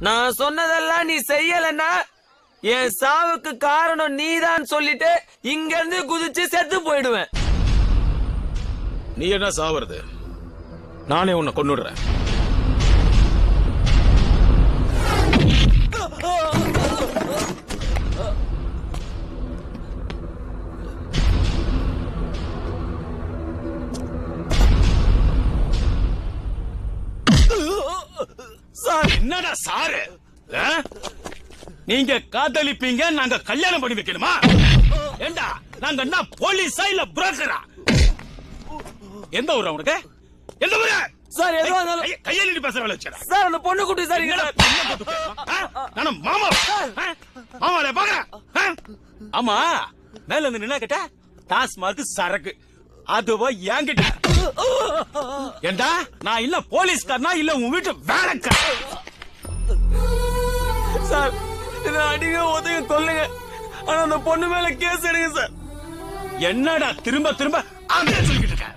நான் சொன்னதெல்லாம் நீ செய்யலன்னா என் சாவுக்கு காரணம் நீதான் சொல்லிட்டு இங்க இருந்து குதிச்சு செத்து போயிடுவேன் நீ என்ன சாவறது நானே உன்னை கொன்னுடுறேன் சார் என்னடா சாரு ஆ? நீங்க காதலிப்பீங்க நாங்க கல்யாணம் பண்ணி வைக்கணுமா ஏண்டா நாங்க என்ன போலீஸா இல்ல புரோக்கரா எந்த ஊர் உனக்கு எந்த ஊரு சார் எதுவா இருந்தாலும் கைய- கையெழுதி பேசுற வேலை வச்சுடா சார் அந்த பொண்ணு குட்டி சார் இங்க என்னடா சார். பொண்ணை கூட்டு போய், ஆ? நானும் மாமா ஆ? மாமால பாக்குறேன் ஆ? ஆமா மேல இருந்து நின்னா கேட்ட டாஸ்மார்க் சரக்கு அதுவா என்கிட்ட ஏண்டா நான் இல்ல போலீஸ்காரனா இல்ல உன் வீட்டு வேலைக்கார சார் இதை அடிங்க உதவி கொல்லுங்க ஆனா அந்த பொண்ணு மேல கேஸ் எடுங்க சார் என்னடா திரும்ப திரும்ப அதே சொல்லிக்கிட்டு இருக்க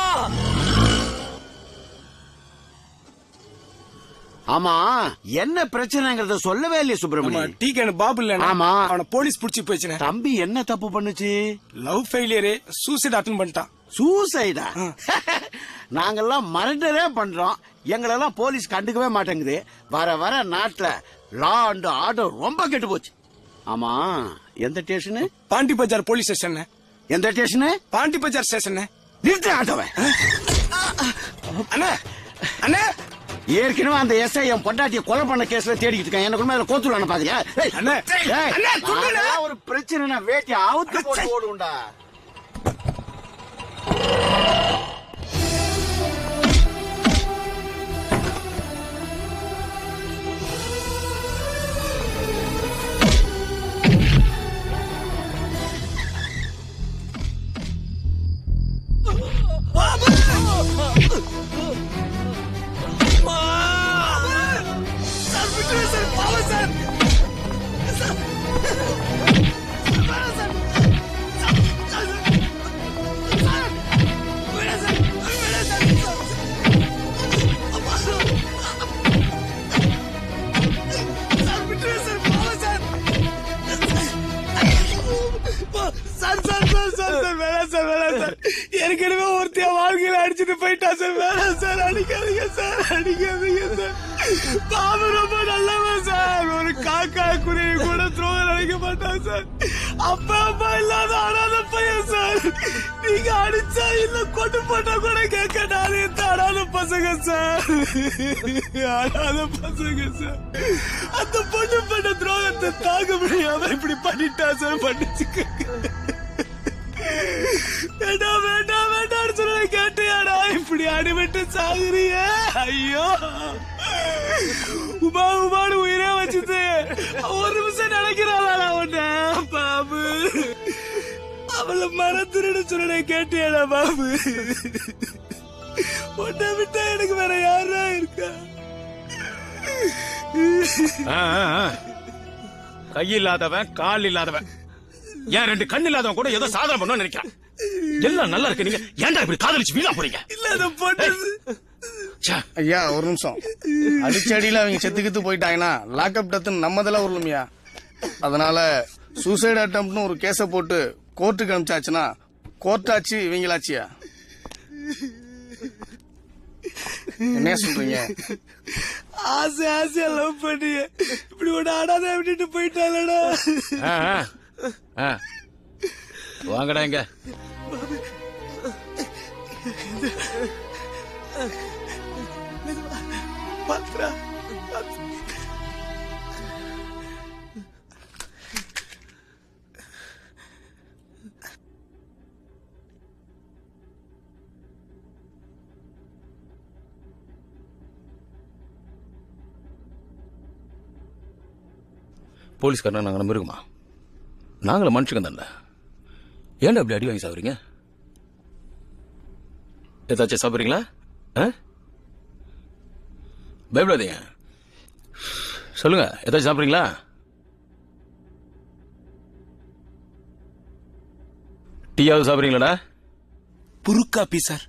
ஆமா என்ன பிரச்சனைங்கறத சொல்லவே இல்லையே ஆமா சுப்பிரமணியம் டீ கேன் பாபு இல்ல ஆமா. அவன போலீஸ் புடிச்சு போச்சுனே தம்பி என்ன தப்பு பண்ணுச்சு லவ் ஃபெயிலியரு சூசைட் அட்டன் பண்ணிட்டான் சூசைடா நாங்கெல்லாம் மர்டரே பண்றோம் எங்களெல்லாம் போலீஸ் கண்டுக்கவே மாட்டேங்குது வர வர நாட்டுல லா அண்ட் ஆர்டர் ரொம்ப கெட்டு போச்சு ஆமா எந்த station Pondy Bazaar police station எந்த ஸ்டேஷனு பாண்டி பஜார் ஸ்டேஷன் நிறுத்து ஆட்டோவை அண்ணா அண்ணா ஏற்கனவே அந்த எஸ்ஐ என் பொண்டாட்டிய கொலை பண்ண கேஸ்ல தேடிக்கிட்டு இருக்கான் எனக்கு மேல கோத்துல பாக்குறியா ஏய், அண்ணே, ஏய், அண்ணே, துண்டுண்ணே. நாங்கெல்லாம் ஒரு பிரச்சனை வேட்டி அவுத்து போட்டு ஓடுண்டா sir sir sir sir sir வேணாம் சார் வேணாம் சார் ஏற்கனவே ஒருத்தைய வாழ்க்கையில அடிச்சுட்டு போயிட்டா சார் வேணாம் சார் அடிக்காதீங்க சார் அடிக்காதீங்க சார் பாபு ரொம்ப நல்லவன் சார் ஒரு காக்கா குருவி கூட துரோகம் நினைக்க மாட்டான் சார் அப்பா அம்மா இல்லாத அனாத பையன் சார் நீங்க அடிச்சா இல்ல கொண்டு போட்டா கூட கேட்க நானே அனாத பசங்க சார் அனாத பசங்க சார் அந்த பொண்ணு பண்ண துரோகத்தை தாங்க முடியாம இப்படி பண்ணிட்டா சார் பண்ணிச்சுக்க வேண்டாம் வேண்டாம் வேண்டாம் சொல்ல கேட்டியாடா இப்படி அடிபட்டு சாகுறிய ஐயோ உமா உமானு உயிரே வச்சுது ஒரு நிமிஷம் நினைக்கிறாளா உன்ன பாபு அவளை மறந்துருன்னு சொல்ல கேட்டியாடா பாபு உன்னை விட்டா எனக்கு வேற யாரா இருக்கா ஆ, ஆ, ஆ. கை இல்லாதவன் கால் இல்லாதவன் ஏன் ரெண்டு கண் இல்லாதவன் கூட ஏதோ சாதனை பண்ணணும்னு நினைக்கிறான் எல்லாம் நல்லா இருக்கு நீங்க ஏன்டா இப்படி காதலிச்சு வீணா போறீங்க இல்ல அந்த பொண்ணு ச்சே. ஐயா ஒரு நிமிஷம் அடிச்சடியில அவங்க செத்து கித்து போயிட்டாங்கன்னா லாக்அப் டெத்துன்னு நம்ம இதெல்லாம் வரலுமியா அதனால சூசைட் அட்டம்ப்ட்னு ஒரு கேஸ போட்டு கோர்ட்டுக்கு அனுப்பிச்சாச்சுன்னா கோர்ட்டாச்சு இவங்களாச்சியா என்ன சொல்றீங்க ஆசை ஆசையா லவ் பண்ணி இப்படி ஒண்ணு ஆடாத விட்டுட்டு போயிட்டாளடா ஆ, ஆ. ஆ. வாங்கடா இங்க பாத்துறா போலீஸ்காரனா நாங்க மிருகமா நாங்களும் மனுஷங்க தானே ஏன்டா அப்படி அடி வாங்கி சாப்பிடுறீங்க ஏதாச்சும் சாப்பிடுறீங்களா ஆ? பயப்படாதீங்க சொல்லுங்க ஏதாச்சும் சாப்பிடுறீங்களா டீயாவது சாப்பிடுறீங்களாடா புருக்காப்பி சார்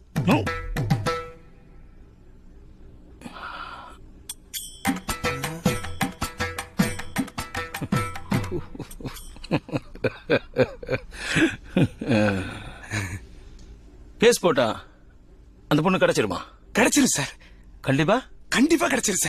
கேஸ் போட்டா அந்த பொண்ணு கிடைச்சிருமா கிடைச்சிரும் சார் கண்டிப்பா கண்டிப்பா கிடைச்சிரும் சார்